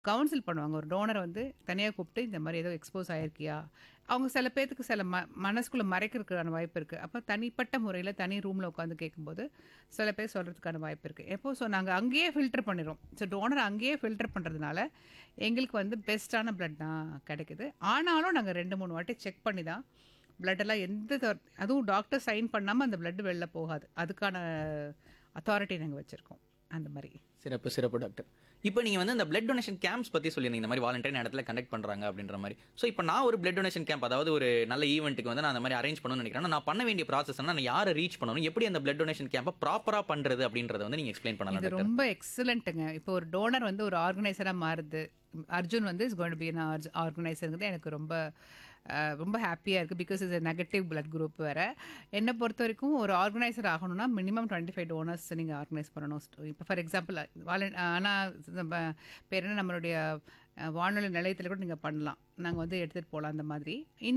Council பண்ணுவாங்க. ஒரு டோனர வந்து தனியா கூப்பிட்டு, இந்த மாரி ஏதோ எக்ஸ்போஸ் ஆயிருக்கியா? அவங்க சில பேத்துக்கு சில ம மனசுக்குள்ள மறைக்கிறதுக்கான வாய்ப்பு இருக்கு. அப்ப தனிப்பட்ட முறையில தனி ரூம்ல உட்காந்து கேட்கும்போது, சில பேர் சொல்றதுக்கான வாய்ப்பு இருக்கு. எப்போ ஸோ நாங்க அங்கேயே ஃபில்டர் பண்ணிருவோம். ஸோ டோனர் அங்கேயே ஃபில்டர் பண்றதுனால, எங்களுக்கு வந்து பெஸ்ட்டான பிளட் தான் கிடைக்குது. ஆனாலும் நாங்க 2, 3 வாட்டி செக் பண்ணி தான் பிளட் எல்லாம் எந்த த அதுவும் டாக்டர் சைன் பண்ணாம அந்த பிளட் வெளில போகாது. அதுக்கான அத்தாரிட்டி நாங்க வச்சிருக்கோம். அந்த மாரி. சிறப்பு, சிறப்பு டாக்டர். இப்போ நீங்க வந்து இந்த பிளட் டொனேஷன் கேம்ப்ஸ் பத்தி சொல்லியிருந்தீங்க. இந்த மாரி வாலண்டரின் இடத்துல கண்டக்ட் பண்றாங்க அப்படின்ற மாரி. ஸோ இப்போ நான் ஒரு பிளட் டொனேஷன் கேம்ப் அதாவது ஒரு நல்ல ஈவென்ட்க்கு வந்து நான் அந்த மாரி அரேஞ்ச் பண்ணணும்னு நினைக்கிறேன். நான் பண்ண வேண்டிய ப்ராசஸ் நான் யாரை ரீச் பண்ணணும்? எப்படி அந்த பிளட் டொனேஷன் கேம்ப ப்ராப்பரா பண்றது அப்படின்றத வந்து நீங்க எக்ஸ்பிளைன் பண்ணலாம் இது டாக்டர். ரொம்ப எக்ஸலண்ட்டுங்க. இப்போ ஒரு டோனர் வந்து ஒரு ஆர்கனைசரா மாறுது. அர்ஜுன் வந்து is going to be an org ஆர்கனைசர்ங்கிறது எனக்கு ரொம்ப அ ரொம்ப ஹேப்பியா இருக்கு. Because is A negative blood group வேற. என்ன பொறுத்தவரைக்கும் ஒரு ஆர்கனைசர் ஆகணும்னா மினிமம் 25 டோனர்ஸ் நீங்க ஆர்கனைஸ் பண்ணணும். இப்போ ஃபார் எக்ஸாம்பிள் வாலன் ஆனா நம்ம பேர் என்ன நம்மளுடைய அ வானொலி நிலையத்தில கூட நீங்க பண்ணலாம். நாங்க வந்து எடுத்துட்டு போலாம் அந்த மாதிரி.